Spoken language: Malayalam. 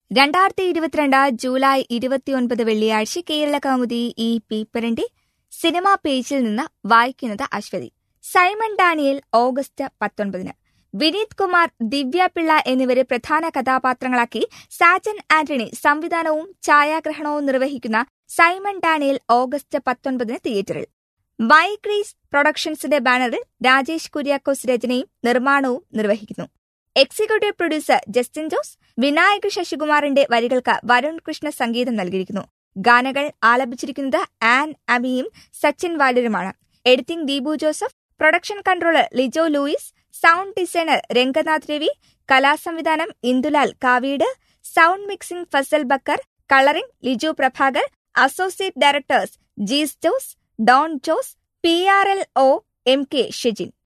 രണ്ടായിരത്തി ഇരുപത്തിരണ്ട് ജൂലൈ ഇരുപത്തിയൊൻപത് വെള്ളിയാഴ്ച കേരള കൗമുദി ഈ പേപ്പറിന്റെ സിനിമാ പേജിൽ നിന്ന് വായിക്കുന്നത് അശ്വതി സൈമൺ ഡാനിയൽ ഓഗസ്റ്റ് പത്തൊൻപതിന് വിനീത് കുമാർ ദിവ്യ പിള്ള എന്നിവരെ പ്രധാന കഥാപാത്രങ്ങളാക്കി സാജൻ ആന്റണി സംവിധാനവും ഛായാഗ്രഹണവും നിർവഹിക്കുന്ന സൈമൺ ഡാനിയൽ ഓഗസ്റ്റ് പത്തൊൻപതിന് തിയേറ്ററിൽ വൈഗ്രീസ് പ്രൊഡക്ഷൻസിന്റെ ബാനറിൽ രാജേഷ് കുര്യാക്കോസ് രചനയും നിർമ്മാണവും നിർവഹിക്കുന്നു എക്സിക്യൂട്ടീവ് പ്രൊഡ്യൂസർ ജസ്റ്റിൻ ജോസ് വിനായക് ശശികുമാറിന്റെ വരികൾക്ക് വരുൺ കൃഷ്ണ സംഗീതം നൽകിയിരിക്കുന്നു ഗാനങ്ങൾ ആലപിച്ചിരിക്കുന്നത് ആൻ അമിയും സച്ചിൻ വാര്യരുമാണ് editing Deepu Joseph production controller Lijo Louis sound designer Ranganath Ravi കലാസംവിധാനം Indulal Kaveed sound mixing Fazal Bakkar colouring Liju Prabhakar associate directors Jees Jose Don Jose P R L O M K Shejin